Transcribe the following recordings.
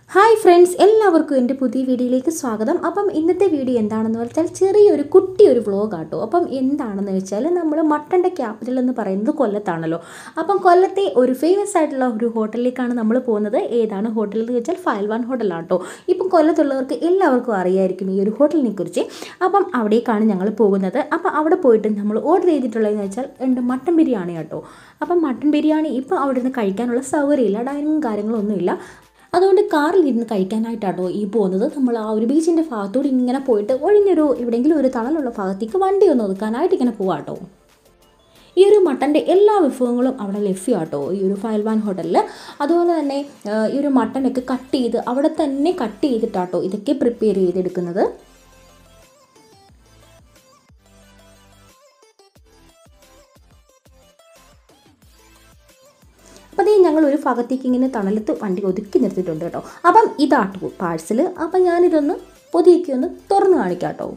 hi friends എല്ലാവർക്കും എൻ്റെ പുതിയ വീഡിയോയിലേക്ക് സ്വാഗതം അപ്പം ഇന്നത്തെ വീഡിയോ എന്താണെന്ന് വെച്ചാൽ ചെറിയൊരു കുട്ടി ഒരു വ്ളോഗ് ആട്ടോ അപ്പം എന്താണെന്ന് വെച്ചാൽ നമ്മൾ മട്ടൻ്റെ ക്യാപിറ്റൽ എന്ന് പറയുന്നത് കൊല്ലത്താണല്ലോ അപ്പം കൊല്ലത്തെ ഒരു ഫേമസ് ആയിട്ടുള്ള ഒരു ഹോട്ടലിലേക്കാണ് നമ്മൾ പോകുന്നത് ഏതാണ് ഹോട്ടൽ എന്ന് വെച്ചാൽ ഫയൽവാൻ ഹോട്ടലാട്ടോ ഇപ്പം കൊല്ലത്തുള്ളവർക്ക് എല്ലാവർക്കും അറിയായിരിക്കും ഈ ഒരു ഹോട്ടലിനെ കുറിച്ച് അപ്പം അവിടേക്കാണ് ഞങ്ങൾ പോകുന്നത് അപ്പം അവിടെ പോയിട്ട് നമ്മൾ ഓർഡർ ചെയ്തിട്ടുള്ളതെന്ന് വെച്ചാൽ ഉണ്ട് മട്ടൻ ബിരിയാണി കേട്ടോ അപ്പം മട്ടൻ ബിരിയാണി ഇപ്പം അവിടെ നിന്ന് കഴിക്കാനുള്ള സൗകര്യമില്ല ഡൈനിങ് കാര്യങ്ങളൊന്നുമില്ല അതുകൊണ്ട് കാറിൽ ഇരുന്ന് കഴിക്കാനായിട്ടാട്ടോ ഈ പോകുന്നത് നമ്മൾ ആ ഒരു ബീച്ചിൻ്റെ ഭാഗത്തോട് ഇങ്ങനെ പോയിട്ട് ഒഴിഞ്ഞൊരു എവിടെയെങ്കിലും ഒരു തണലുള്ള ഭാഗത്തേക്ക് വണ്ടി ഒന്ന് ഒതുക്കാനായിട്ട് ഇങ്ങനെ പോവാട്ടോ ഈ ഒരു മട്ടൻ്റെ എല്ലാ വിഭവങ്ങളും അവിടെ ലഭ്യമാട്ടോ ഈ ഒരു ഫയൽവാൻ ഹോട്ടലിൽ അതുപോലെ തന്നെ ആ, ഈ ഒരു മട്ടനൊക്കെ കട്ട് ചെയ്ത് അവിടെ തന്നെ കട്ട് ചെയ്തിട്ടാട്ടോ ഇതൊക്കെ പ്രിപ്പയർ ചെയ്തെടുക്കുന്നത് അപ്പോൾ അതേ ഞങ്ങൾ ഒരു ഭാഗത്തേക്ക് ഇങ്ങനെ തണലത്ത് വണ്ടി ഒതുക്കി നിർത്തിയിട്ടുണ്ട് കേട്ടോ അപ്പം ഇതാട്ടോ പാഴ്സൽ അപ്പം ഞാനിതൊന്ന് പൊതിയൊക്കെ ഒന്ന് തുറന്ന് കാണിക്കാം കേട്ടോ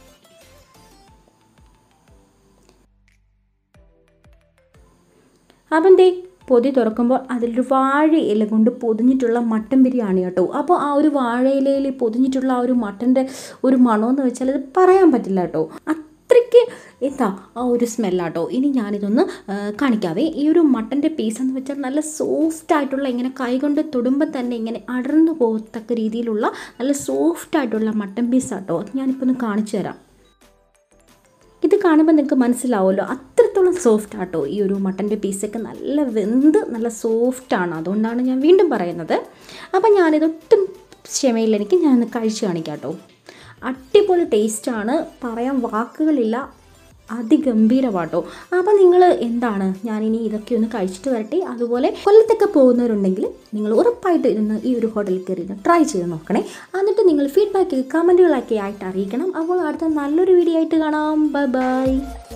അപ്പം ദേ പൊതി തുറക്കുമ്പോൾ അതിലൊരു വാഴ ഇല കൊണ്ട് പൊതിഞ്ഞിട്ടുള്ള മട്ടൻ ബിരിയാണി കേട്ടോ അപ്പോൾ ആ ഒരു വാഴ ഇലയിൽ പൊതിഞ്ഞിട്ടുള്ള ആ ഒരു മട്ടൻ്റെ ഒരു മണമെന്ന് വെച്ചാൽ അത് പറയാൻ പറ്റില്ല കേട്ടോ അത്രയ്ക്ക് എന്താ ആ ഒരു സ്മെല്ലാട്ടോ ഇനി ഞാനിതൊന്ന് ആ, കാണിക്കാവേ ഈ ഒരു മട്ടൻ്റെ പീസ് എന്ന് വെച്ചാൽ നല്ല സോഫ്റ്റ് ആയിട്ടുള്ള ഇങ്ങനെ കൈകൊണ്ട് തൊടുമ്പോൾ തന്നെ ഇങ്ങനെ അടർന്നു പോകത്തക്ക രീതിയിലുള്ള നല്ല സോഫ്റ്റ് ആയിട്ടുള്ള മട്ടൻ പീസാട്ടോ അത് ഞാനിപ്പോൾ ഒന്ന് കാണിച്ചു തരാം ഇത് കാണുമ്പോൾ നിങ്ങൾക്ക് മനസ്സിലാവുമല്ലോ അത്രത്തോളം സോഫ്റ്റ് ആട്ടോ ഈ ഒരു മട്ടൻ്റെ പീസൊക്കെ നല്ല വെന്ത് നല്ല സോഫ്റ്റാണ് അതുകൊണ്ടാണ് ഞാൻ വീണ്ടും പറയുന്നത് അപ്പം ഞാനിത് ഒട്ടും ക്ഷമയില്ല എനിക്ക് ഞാനൊന്ന് കഴിച്ച് കാണിക്കാം കേട്ടോ അടിപൊളി ടേസ്റ്റാണ് പറയാൻ വാക്കുകളില്ല അതിഗംഭീരമാട്ടോ അപ്പം നിങ്ങൾ എന്താണ് ഞാനിനി ഇതൊക്കെ ഒന്ന് കഴിച്ചിട്ട് വരട്ടെ അതുപോലെ കൊല്ലത്തൊക്കെ പോകുന്നവരുണ്ടെങ്കിൽ നിങ്ങൾ ഉറപ്പായിട്ട് ഇരുന്ന് ഈ ഒരു ഹോട്ടലിൽ കയറി ഒന്ന് ട്രൈ ചെയ്ത് നോക്കണേ എന്നിട്ട് നിങ്ങൾ ഫീഡ്ബാക്ക് കമൻറ്റുകളൊക്കെ ആയിട്ട് അറിയിക്കണം അപ്പോൾ അടുത്ത നല്ലൊരു വീഡിയോ ആയിട്ട് കാണാം ബൈ ബൈ